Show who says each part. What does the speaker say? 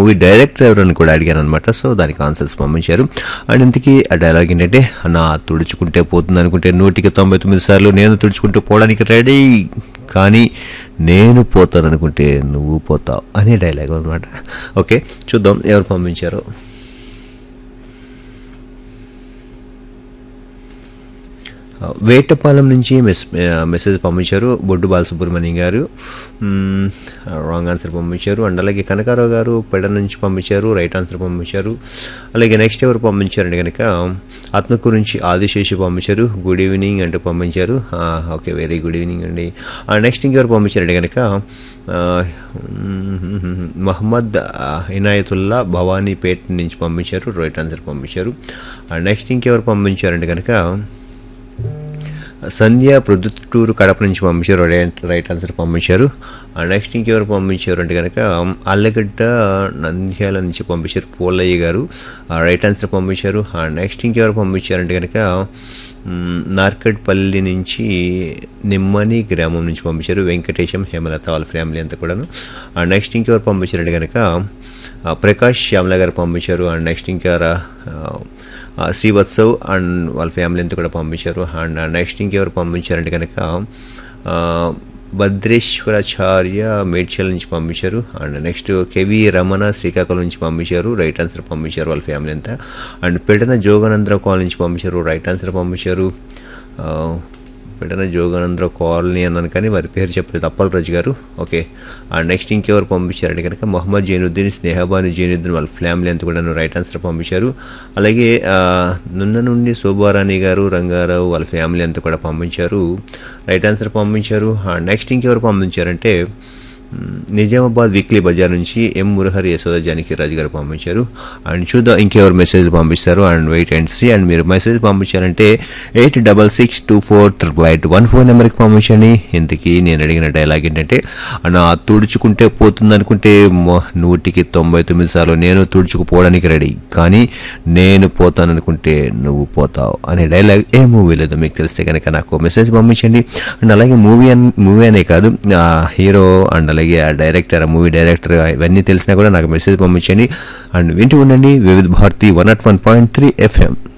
Speaker 1: movie director ఎవరని కూడా అడిగాను అనమాట సో దానికి ఆన్సర్స్ పంపించారు అండ్ ఇంతకీ ఆ డైలాగ్ ఏంటంటే నా తుడుచుకుంటే పోతుంది అనుకుంటే నూటికి తొంభై తొమ్మిది సార్లు నేను తుడుచుకుంటూ పోవడానికి రెడీ కానీ నేను పోతాను అనుకుంటే నువ్వు పోతావు అనే డైలాగ్ అనమాట ఓకే చూద్దాం ఎవరు పంపించారో వేటపాలెం నుంచి మెస్ మెసేజ్ పంపించారు బొడ్డు బాలసుబ్రహ్మణ్యం గారు రాంగ్ ఆన్సర్ పంపించారు అండ్ అలాగే కనకారావు గారు పెడ నుంచి పంపించారు రైట్ ఆన్సర్ పంపించారు అలాగే నెక్స్ట్ ఎవరు పంపించారండి కనుక ఆత్మకూరు నుంచి ఆదిశేషి పంపించారు గుడ్ ఈవినింగ్ అంటూ పంపించారు ఓకే వెరీ గుడ్ ఈవినింగ్ అండి నెక్స్ట్ ఇంకెవరు పంపించారండి కనుక మహమ్మద్ ఇనాయతుల్లా భవానీపేట్ నుంచి పంపించారు రైట్ ఆన్సర్ పంపించారు నెక్స్ట్ ఇంకెవరు పంపించారండి కనుక సంధ్య ప్రొద్దుటూరు కడప నుంచి పంపించారు రైట్ రైట్ ఆన్సర్ పంపించారు నెక్స్ట్ ఇంకెవరు పంపించారు అంటే కనుక అల్లగడ్డ నంద్యాల నుంచి పంపించారు పోలయ్య గారు రైట్ ఆన్సర్ పంపించారు నెక్స్ట్ ఇంకెవరు పంపించారంటే కనుక నార్కడ్పల్లి నుంచి నిమ్మని గ్రామం నుంచి పంపించారు వెంకటేశం హేమలత వాళ్ళ ఫ్యామిలీ అంతా కూడాను నెక్స్ట్ ఇంకెవరు పంపించారంటే కనుక ప్రకాష్ శ్యామల గారు పంపించారు అండ్ నెక్స్ట్ ఇంకా శ్రీవత్సవ్ అండ్ వాళ్ళ ఫ్యామిలీ అంతా కూడా పంపించారు అండ్ నెక్స్ట్ ఇంకెవరు పంపించారంటే కనుక భద్రేశ్వరాచార్య మేడ్చల్ నుంచి పంపించారు and next KV Ramana Srikakulam నుంచి పంపించారు రైట్ ఆన్సర్ పంపించారు వాళ్ళ ఫ్యామిలీ అంతా అండ్ పెడన జోగానందరావు కాలనీ నుంచి పంపించారు రైట్ ఆన్సర్ పంపించారు పెడన జోగానందరావు కాలనీ అన్నాను కానీ వారి పేరు చెప్పలేదు అప్పలరాజు గారు ఓకే అండ్ నెక్స్ట్ ఇంకెవరు పంపించారంటే కనుక మొహమ్మద్ జైనుద్దీన్ స్నేహబాను జైనుద్దీన్ వాళ్ళ ఫ్యామిలీ అంతా కూడా రైట్ ఆన్సర్ పంపించారు అలాగే నున్న నుండి శోభారాణి గారు రంగారావు వాళ్ళ ఫ్యామిలీ అంతా కూడా పంపించారు రైట్ ఆన్సర్ పంపించారు నెక్స్ట్ ఇంకెవరు పంపించారంటే నిజామాబాద్ వీక్లీ బజార్ నుంచి ఎం మురహరి యశోద జానకి రాజు గారు పంపించారు అండ్ చూద్దాం ఇంకెవరు మెసేజ్ పంపిస్తారు and wait and see and మీరు మెసేజ్ పంపించారంటే eight double six two four triple eight one four నెంబర్కి పంపించండి ఇంతకీ నేను అడిగిన డైలాగ్ ఏంటంటే నా తుడుచుకుంటే పోతుంది అనుకుంటే నూటికి తొంభై తొమ్మిది సార్లు నేను తుడుచుకుపోవడానికి రెడీ కానీ నేను పోతాను అనుకుంటే నువ్వు పోతావు అనే డైలాగ్ ఏ మూవీ లేదో మీకు తెలిస్తే కనుక నాకు మెసేజ్ పంపించండి అండ్ అలాగే మూవీ అన్ మూవీ అనే కాదు హీరో అండ్ అలాగే ఆ డైరెక్టర్ ఆ మూవీ డైరెక్టర్ ఇవన్నీ తెలిసినా కూడా నాకు మెసేజ్ పంపించండి అండ్ వింటూ ఉండండి Vividh Bharati one nought one point three FM